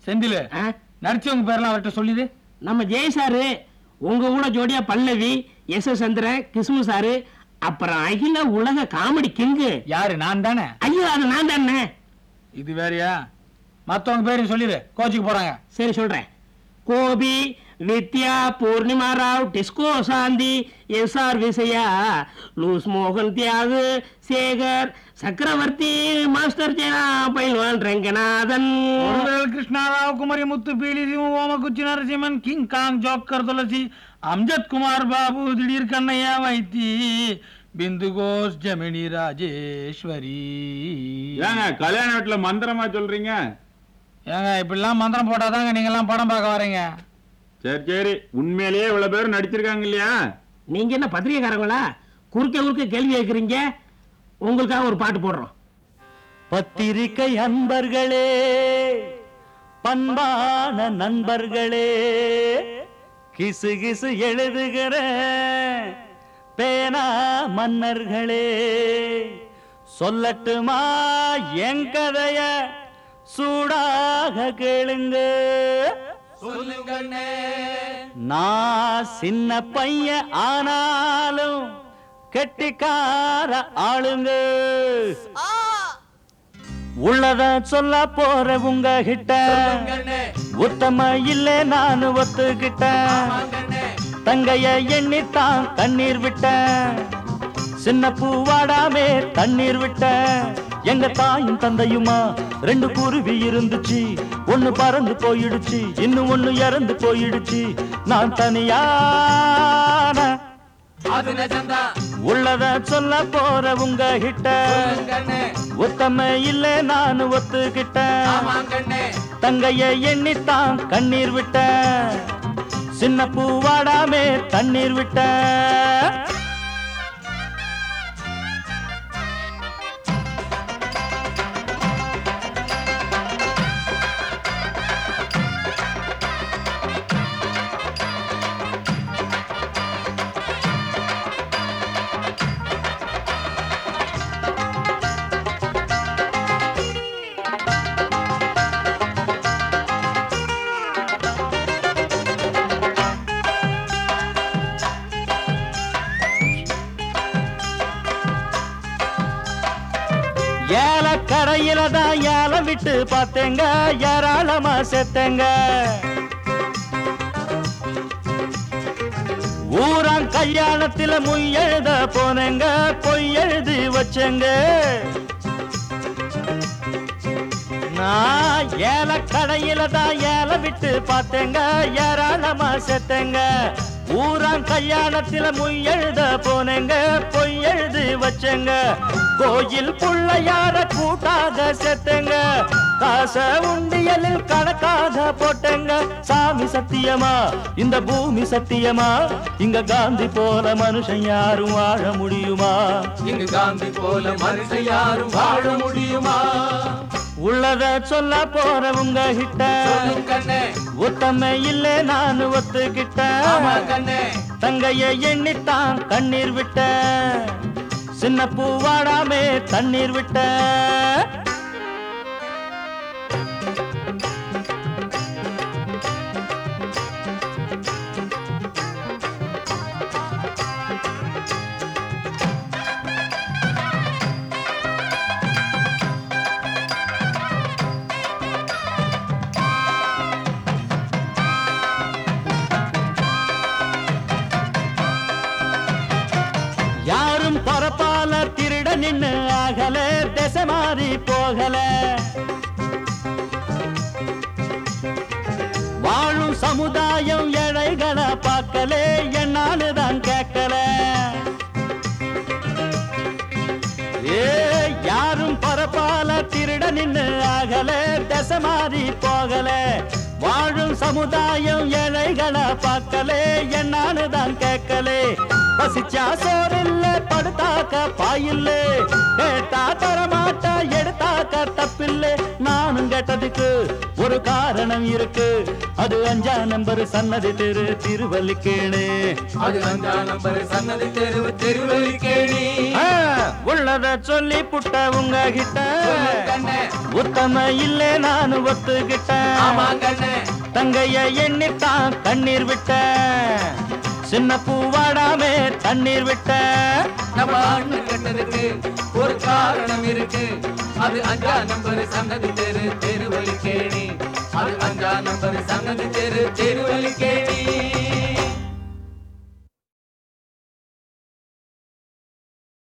செந்தில் ஆ? நடிச்சவங்க பேர்லாம் அவர்கிட்ட சொல்லிடு நம்ம ஜெய் சாரு உங்க கூட ஜோடியா பல்லவி எஸ் எஸ் சந்திரன் கிஸ்மு சாரு அப்புறம் அகில உலக காமெடி கிங்கு யாரு நான் தானே ஐயோ அது நான் தானே இது வேறயா மத்தவங்க பேரையும் சொல்லிடு கோச்சிக்கு போறாங்க சரி சொல்றேன் Gopi Vidya Poornima Rao disco Shanthi S R Visaya loose மோகன் தியாகு சேகர் சக்கரவர்த்தி மாஸ்டர் ஜெயா பைல்வான் ரங்கநாதன் ஒருவேல் Krishnarao Kumari Muthu Peeli Siva Omakuchi Narasimhan king kong joker Thulasi Amjad Kumar Babu Thideer Kannaiah வைத்தி பிந்து கோஷ் ஜமினி ராஜேஸ்வரி ஏங்க கல்யாண வீட்டுல மந்திரமா சொல்றீங்க ஏங்க இப்படிலாம் மந்திரம் போட்டாதாங்க நீங்கெல்லாம் படம் பார்க்க வரீங்க சரி சரி உண்மையிலேயே இவ்வளவு பேர் நடிச்சிருக்காங்க இல்லையா நீங்க என்ன பத்திரிகைக்காரங்களா குறுக்க குறுக்க கேள்வி கேட்குறீங்க உங்களுக்காக ஒரு பாட்டு போடுறோம் பத்திரிகை அன்பர்களே பண்பான நண்பர்களே கிசு கிசு எழுதுகிற பேனா மன்னர்களே சொல்லட்டுமா என் கதைய சூடாக கேளுங்க நான் சின்ன பையன் ஆனாலும் கெட்டிக்கார ஆளுங்க உள்ளத சொல்ல போற உங்க கிட்ட உத்தம இல்ல நானு ஒத்துக்கிட்ட தங்கைய எண்ணித்தான் கண்ணீர் விட்ட சின்ன பூவாடாமே தண்ணீர் விட்ட எங்க தாயும் தந்தையுமா ரெண்டு குருவி இருந்துச்சு ஒண்ணு பறந்து போயிடுச்சு இன்னும் ஒண்ணு இறந்து போயிடுச்சு நான் தனியான உள்ளத சொல்ல போற உங்க கிட்ட உத்தம இல்ல நானு ஒத்துக்கிட்ட தங்கைய எண்ணித்தான் கண்ணீர் விட்ட சின்ன பூவாடாமே தண்ணீர் விட்ட ஏல கரையில தான் ஏல விட்டு பார்த்தேங்க ஏராளமா செத்தேங்க ஊரான் கல்யாணத்துல முய் எழுத போனேங்க பொய் எழுதி வச்சேங்க நான் ஏல கடையில தான் ஏல விட்டு பார்த்தேங்க ஏராளமா செத்தேங்க ஊரான் கல்யாணத்துல முய் எழுத போனேங்க பொய் எழுதி வச்சேங்க கோயில் புள்ளையார கூட்டாக செத்தேங்க காச உண்டியலில் கணக்காக போட்டேங்க சாமி சத்தியமா இந்த பூமி சத்தியமா இங்க காந்தி போல மனுஷன் யாரும் வாழ முடியுமா இங்கு காந்தி போல மனுஷன் யாரும் வாழ முடியுமா உள்ளத சொல்ல போறவங்க கிட்ட சொல்லும் கண்ணே உத்தம இல்ல நான் ஒத்துக்கிட்ட ஆமா கண்ணே தங்கைய எண்ணித்தான் கண்ணீர் விட்ட சின்ன பூவாடாமே தண்ணீர் விட்ட யாரும் பரப்பால திருட நின்னு ஆகல திசை மாறி போகல வாழும் சமுதாயம் ஏழைகளை பார்க்கல என்னான்னு தான் கேட்கல ஏ யாரும் பரப்பால திருட நின்னு ஆகல திசை மாறி போகல வாழும் சமுதாயம் ஏழைகளை பார்க்கலே என்னான்னு தான் கேட்கலே பசிச்சா சோறில்ல படுத்தாக்க பாயில்ல கேட்டா தரமாட்டா எடுத்தாக்க தப்பில்லை நானும் கேட்டதுக்கு ஒரு கா காரணம் இருக்கு அது அஞ்சா நம்பர் சன்னதி தெரு திருவல்லிக்கேணு அது அஞ்சா நம்பர் சன்னதி தெருவு திருவல்லிக்கேணி ஆ, உள்ளத சொல்லி புட்ட உங்க கிட்ட கண்ணே உத்தம இல்லே நான் ஒத்துக்கிட்டேன் ஆமா கண்ணே தங்கைய எண்ணித்தான் கண்ணீர் விட்ட சின்ன பூவாடாமே தண்ணீர் விட்ட நம்ம அண்ணன் கட்டதுக்கு ஒரு காரணம் இருக்கு அது அஞ்சா நம்பர் சன்னதி தெரு திருவல்லிக்கேணி அது அஞ்சா நம்பர் சன்னதி தெரு திருவல்லிக்கேணி